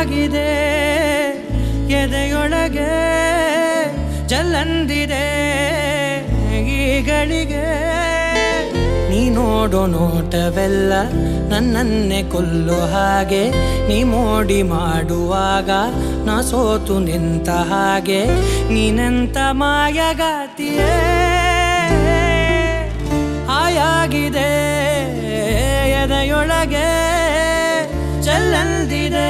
ಹಾಯಾಗಿದೆ ಎದೆಯೊಳಗೆ ಜಲ್ಲಂದಿದೆ ಈಗಳಿಗೆ ನೀ ನೋಡೋ ನೋಟವೆಲ್ಲ ನನ್ನನ್ನೇ ಕೊಲ್ಲೋ ಹಾಗೆ ನೀ ಮೋಡಿ ಮಾಡುವಾಗ ನಾ ಸೋತು ನಿಂತ ಹಾಗೆ ನೀನೆಂತ ಮಾಯಗಾತಿಯೇ ಹಾಯಾಗಿದೆ ಎದೆಯೊಳಗೆ ಚೆಲ್ಲಂದಿದೆ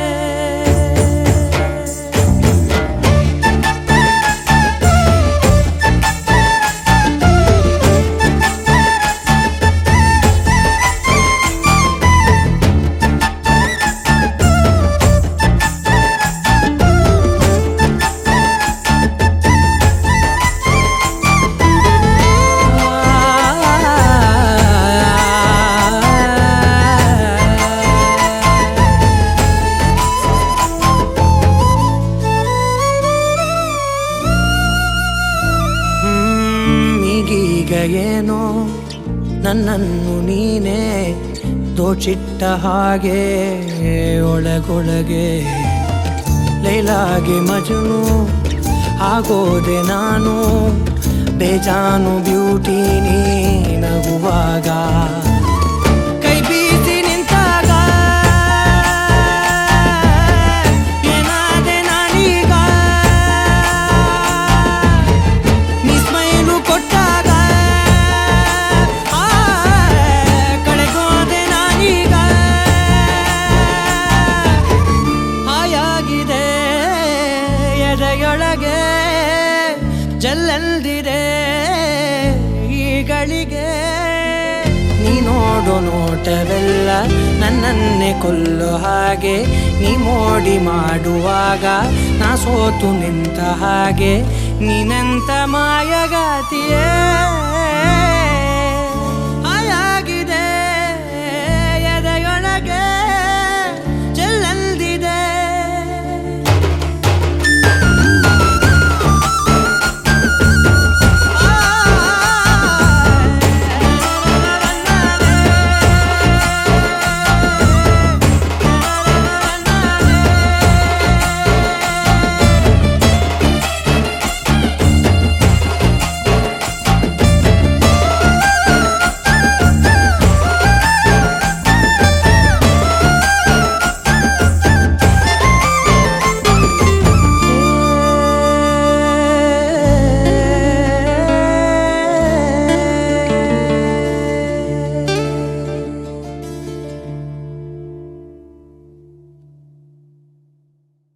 ಹ್ಮ್, ಈಗೀಗ ಏನೋ ನನ್ನನ್ನು ನೀನೇ ದೋಚಿಟ್ಟ ಹಾಗೆ ಒಳಗೊಳಗೆ ಲೈಲಾಗೆ ಮಜನು ಆಗೋದೆ ನಾನು ಬೇಜಾನು ಬ್ಯೂಟಿ ನೀ ನಗುವಾಗ ಕೈ ಬೀಸಿ ನಿಂತಾಗ ಏನಾದೆ ನಾನೀಗ ನೀ ಸ್ಮೈಲು ಕೊಟ್ಟಾಗ ಆ, ಕಳೆಗೋದೆ ನಾನೀಗ ಹಾಯಾಗಿದೆ ಎದೆಯೊಳಗೆ ಜಲ್ಲಲ್ದಿದೆ ಈಗಳಿಗೆ ನೀ ನೋಡೋ ನೋಟವೆಲ್ಲ ನನ್ನನ್ನೇ ಕೊಲ್ಲೋ ಹಾಗೆ ನೀ ಮೋಡಿ ಮಾಡುವಾಗ ನಾ ಸೋತು ನಿಂತ ಹಾಗೆ ನೀನಂತ ಮಾಯಗಾತಿಯೇ